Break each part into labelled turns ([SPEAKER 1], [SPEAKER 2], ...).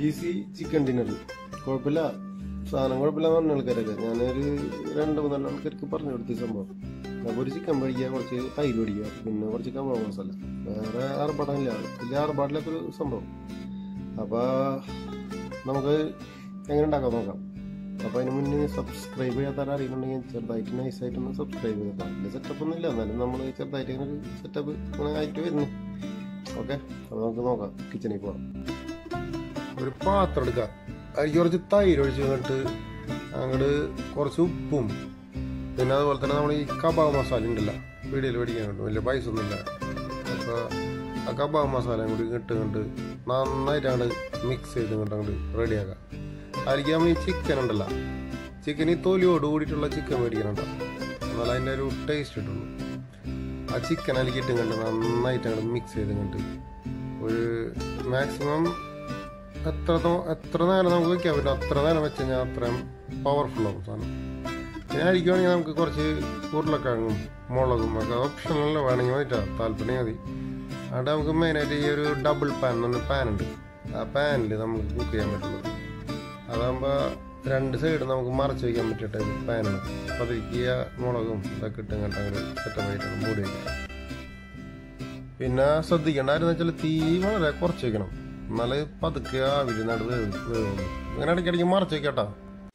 [SPEAKER 1] easy chicken dinner കുഴപ്പമില്ല സാധനം കുഴപ്പമില്ലെന്ന് പറഞ്ഞ ആൾക്കാരൊക്കെ ഞാനൊരു രണ്ട് മൂന്നാല് ആൾക്കാർക്ക് പറഞ്ഞു കൊടുത്ത ഈ സംഭവം അപ്പോൾ ഒരു ചിക്കൻ മേടിക്കുക കുറച്ച് തൈര് മേടിക്കുക പിന്നെ കുറച്ച് കബാബ് മസാല വേറെ ആർഭാടമില്ല വലിയ ആർഭാടില്ലാത്തൊരു സംഭവം അപ്പോൾ നമുക്ക് എങ്ങനെ ഉണ്ടാക്കാം നോക്കാം അപ്പോൾ അതിന് മുന്നേ സബ്സ്ക്രൈബ് ചെയ്യാത്ത അറിയുന്നുണ്ടെങ്കിൽ ചെറുതായിട്ട് നൈസായിട്ടൊന്ന് സബ്സ്ക്രൈബ് ചെയ്തേക്കാം വലിയ സെറ്റപ്പ് ഒന്നും ഇല്ല എന്നാലും നമ്മൾ ചെറുതായിട്ട് ഇങ്ങനെ ഒരു സെറ്റപ്പ് ഇങ്ങനെ ആയിട്ട് വരുന്നു ഓക്കെ അപ്പോൾ നമുക്ക് നോക്കാം കിച്ചണിൽ പോവാം ഒരു പാത്രം എടുക്കുക അതിലേക്ക് കുറച്ച് തൈര് ഒഴിച്ച് കഴിഞ്ഞിട്ട് അങ്ങോട്ട് കുറച്ച് ഉപ്പും പിന്നെ അതുപോലെ തന്നെ നമ്മൾ ഈ കബാബ് മസാല ഉണ്ടല്ലോ പീടിയിൽ മേടിക്കാൻ കിട്ടും വലിയ പൈസ ഒന്നുമില്ല അപ്പോൾ ആ കബാബ് മസാലയും കൂടി ഇട്ട് കണ്ട് നന്നായിട്ട് അങ്ങോട്ട് മിക്സ് ചെയ്ത് ഇങ്ങോട്ട് അങ്ങോട്ട് റെഡിയാക്കാം അതിലേക്ക് നമ്മൾ ഈ ചിക്കൻ ഉണ്ടല്ലോ ചിക്കൻ ഈ തൊലിയോട് കൂടിയിട്ടുള്ള ചിക്കൻ മേടിക്കാനുണ്ടോ എന്നാൽ അതിൻ്റെ ഒരു ടേസ്റ്റ് കിട്ടുള്ളൂ ആ ചിക്കൻ അതിലേക്ക് ഇട്ട് കണ്ട് നന്നായിട്ട് അങ്ങോട്ട് മിക്സ് ചെയ്ത് കണ്ട് ഒരു മാക്സിമം എത്ര തോ- എത്ര നേരം നമുക്ക് വെക്കാൻ പറ്റും അത്ര നേരം വെച്ച് കഴിഞ്ഞാൽ അത്രയും പവർഫുൾ ആവും സാധനം പിന്നെ അടിക്കുവാണെങ്കിൽ നമുക്ക് കുറച്ച് ഉരുളക്കിഴങ്ങും മുളകും ഒക്കെ ഓപ്ഷനല്ല വേണമെങ്കിൽ മതിട്ടാ താല്പര്യം മതി അവിടെ നമുക്ക് മെയിനായിട്ട് ഈ ഒരു ഡബിൾ പാൻ എന്ന് പറഞ്ഞ പാൻ ഉണ്ട് ആ പാനിൽ നമുക്ക് കുക്ക് ചെയ്യാൻ പറ്റുള്ളൂ അതാകുമ്പോൾ രണ്ട് സൈഡ് നമുക്ക് മറച്ച് വയ്ക്കാൻ പറ്റിയിട്ട് പാനാണ് അപ്പോൾ അതിലേക്ക് ഈ മുളകും ഇതൊക്കെ ഇട്ട് ഇങ്ങോട്ട് അങ്ങോട്ട് സെറ്റപ്പ് ആയിട്ടാണ് മൂടി വയ്ക്കുക പിന്നെ ശ്രദ്ധിക്കേണ്ടായിരുന്നു വെച്ചാൽ തീ വളരെ കുറച്ച് വെക്കണം എന്നാല് പതുക്കെ ആവിരി നടു വേവുള്ളൂ ഇങ്ങനെ ഇടയ്ക്കിടയ്ക്ക് മറച്ച് വെക്കട്ടോ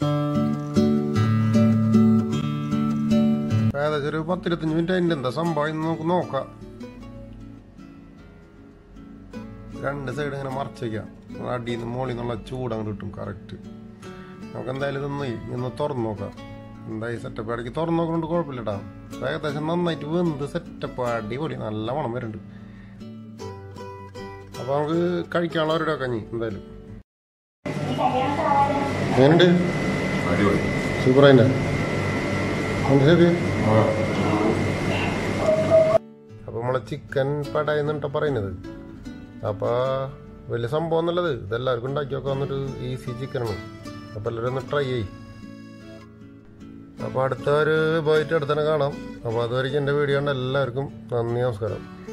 [SPEAKER 1] ഏകദേശം ഒരു പത്തിരുപത്തഞ്ച് മിനിറ്റ് അതിൻ്റെ എന്താ സംഭവം എന്ന് നമുക്ക് നോക്കാം രണ്ട് സൈഡ് ഇങ്ങനെ മറച്ച് വെക്കാം അടിയിൽ നിന്ന് മുകളിൽ നിന്നുള്ള ചൂട് അങ്ങോട്ട് കിട്ടും കറക്റ്റ് നമുക്ക് എന്തായാലും ഇതൊന്ന് ഇന്ന് തുറന്ന് നോക്കാം എന്തായി സെറ്റപ്പ് ഇടയ്ക്ക് തുറന്ന് നോക്കുന്നുണ്ട് കുഴപ്പമില്ല കേട്ടോ ഇപ്പൊ ഏകദേശം നന്നായിട്ട് വെന്ത് സെറ്റപ്പ് അടിപൊളി നല്ല മണം വരുന്നുണ്ട് അപ്പൊ നമുക്ക് കഴിക്കാനുള്ളവരുടെ കഞ്ഞി എന്തായാലും എങ്ങനെയുണ്ട്
[SPEAKER 2] അടിപൊളി
[SPEAKER 1] സൂപ്പറായിന്റെ ശരി അപ്പൊ നമ്മളെ ചിക്കൻ പടായി എന്നിട്ടാ പറയുന്നത് അപ്പൊ വലിയ സംഭവം എന്നുള്ളത് ഇതെല്ലാവർക്കും ഉണ്ടാക്കി നോക്കാൻ വന്നിട്ട് ഈസി ചിക്കനാണ് അപ്പൊ എല്ലാവരും ഒന്ന് ട്രൈ ചെയ്യ് അപ്പൊ അടുത്ത ഒരു ബൈറ്റ് അടുത്തന്നെ കാണാം അപ്പൊ അതുവരെയ്ക്ക് എന്റെ വീഡിയോ കണ്ട എല്ലാവർക്കും നന്ദി നമസ്കാരം